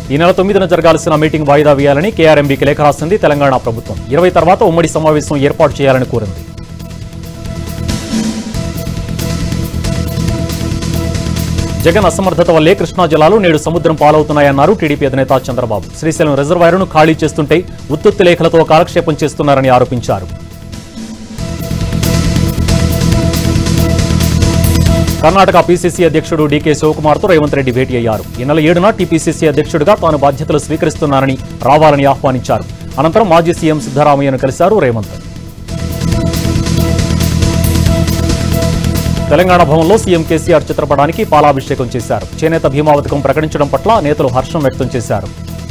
ఈ నెల తొమ్మిదిన జరగాల్సిన మీటింగ్ వాయిదా వేయాలని కేఆర్ఎంబీకి లేఖ రాసింది తెలంగాణ ప్రభుత్వం ఇరవై తర్వాత ఉమ్మడి సమావేశం ఏర్పాటు చేయాలని కోరింది జగన్ అసమర్థత వల్లే కృష్ణా జలాలు నేడు సముద్రం పాలవుతున్నాయన్నారు టీడీపీ అధినేత చంద్రబాబు శ్రీశైలం రిజర్వాయర్ను ఖాళీ చేస్తుంటే ఉత్తుత్తి లేఖలతో కాలక్షేపం చేస్తున్నారని ఆరోపించారు కర్ణాటక పీసీసీ అధ్యక్షుడు డీకే శివకుమార్తో రేవంత్ రెడ్డి భేటీ అయ్యారు ఈ నెల ఏడున టీపీసీసీ అధ్యక్షుడిగా తాను బాధ్యతలు స్వీకరిస్తున్నానని రావాలని ఆహ్వానించారు అనంతరం మాజీ సీఎం సిద్దరామయ్యను కలిశారు రేవంత్ తెలంగాణ భవన్లో సీఎం కేసీఆర్ చిత్రపటానికి పాలాభిషేకం చేశారు చేనేత భీమా పథకం ప్రకటించడం పట్ల నేతలు హర్షం వ్యక్తం చేశారు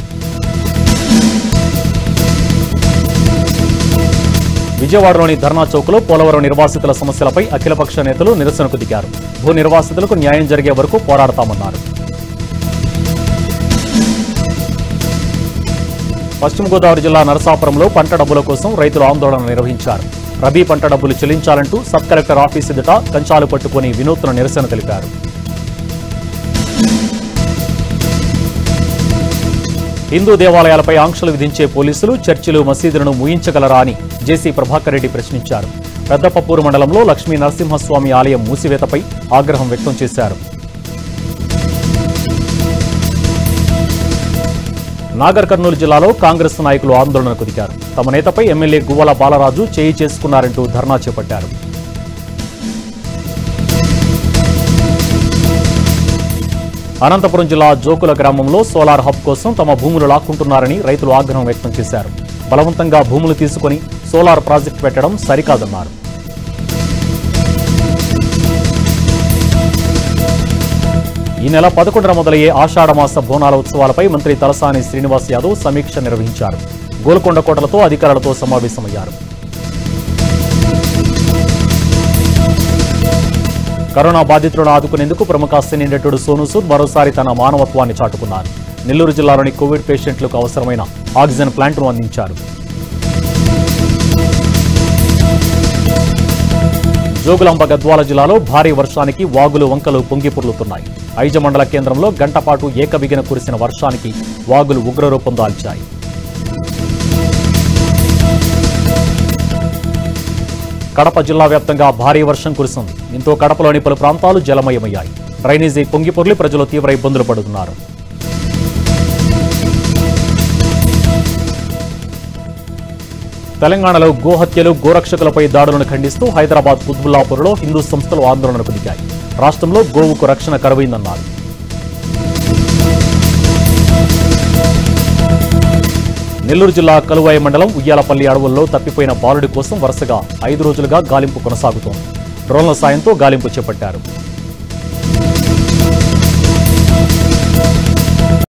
విజయవాడలోని ధర్నా చౌక్లో పోలవరం నిర్వాసితుల సమస్యలపై అఖిలపక్ష నేతలు నిరసనకు దిగారు భూ నిర్వాసితులకు న్యాయం జరిగే వరకు పోరాడతామన్నారు పశ్చిమ గోదావరి జిల్లా నరసాపురంలో పంట డబ్బుల కోసం రైతులు ఆందోళన నిర్వహించారు రబీ పంట డబ్బులు చెల్లించాలంటూ సబ్ కలెక్టర్ ఆఫీస్ ఎదుట కంచాలు పట్టుకుని వినూత్న నిరసన తెలిపారు హిందూ దేవాలయాలపై ఆంక్షలు విధించే పోలీసులు చర్చిలు మసీదులను ముయించగలరా అని జేసీ ప్రభాకర్ రెడ్డి ప్రశ్నించారు పెద్దపప్పూరు మండలంలో లక్ష్మీ నరసింహస్వామి ఆలయం మూసివేతపై ఆగ్రహం వ్యక్తం చేశారు నాగర్ కర్నూలు జిల్లాలో కాంగ్రెస్ నాయకులు ఆందోళనకు దిగారు తమ నేతపై ఎమ్మెల్యే గువ్వల బాలరాజు చేయి చేసుకున్నారంటూ ధర్నా చేపట్టారు అనంతపురం జిల్లా జోకుల గ్రామంలో సోలార్ హబ్ కోసం తమ భూములు లాక్కుంటున్నారని రైతులు ఆగ్రహం వ్యక్తం చేశారు బలవంతంగా భూములు తీసుకుని సోలార్ ప్రాజెక్టు పెట్టడం సరికాదన్నారు ఈ నెల పదకొండున మొదలయ్యే ఆషాఢమాస బోనాల ఉత్సవాలపై మంత్రి తలసాని శ్రీనివాస్ యాదవ్ సమీక్ష నిర్వహించారు గోల్కొండ కోటలతో అధికారులతో సమావేశమయ్యారు కరోనా బాధితులను ఆదుకునేందుకు ప్రముఖ సినీ నటుడు సోను సూద్ మరోసారి తన మానవత్వాన్ని చాటుకున్నారు నెల్లూరు జిల్లాలోని కోవిడ్ పేషెంట్లకు అవసరమైన ఆక్సిజన్ ప్లాంట్ను అందించారు జోగులాంబ గద్వాల జిల్లాలో భారీ వర్షానికి వాగులు వంకలు పొంగి పొర్లుతున్నాయి ఐజ మండల కేంద్రంలో గంటపాటు ఏకబిగిన కురిసిన వర్షానికి వాగులు ఉగ్రరూపం దాల్చాయి కడప జిల్లా వ్యాప్తంగా భారీ వర్షం కురిసింది దీంతో కడపలోని పలు ప్రాంతాలు జలమయమయ్యాయి డ్రైనేజీ పొంగిపొర్లి ప్రజలు తీవ్ర ఇబ్బందులు పడుతున్నారు తెలంగాణలో గోహత్యలు గోరక్షకులపై దాడులను ఖండిస్తూ హైదరాబాద్ కుత్బుల్లాపూర్లో హిందూ సంస్థలు ఆందోళనకు దిగాయి రాష్ట్రంలో గోవుకు రక్షణ కరువైందన్నారు నెల్లూరు జిల్లా కలువాయి మండలం ఉయ్యాలపల్లి అడవుల్లో తప్పిపోయిన బాలుడి కోసం వరుసగా ఐదు రోజులుగా గాలింపు కొనసాగుతోంది డ్రోన్ల సాయంతో గాలింపు చేపట్టారు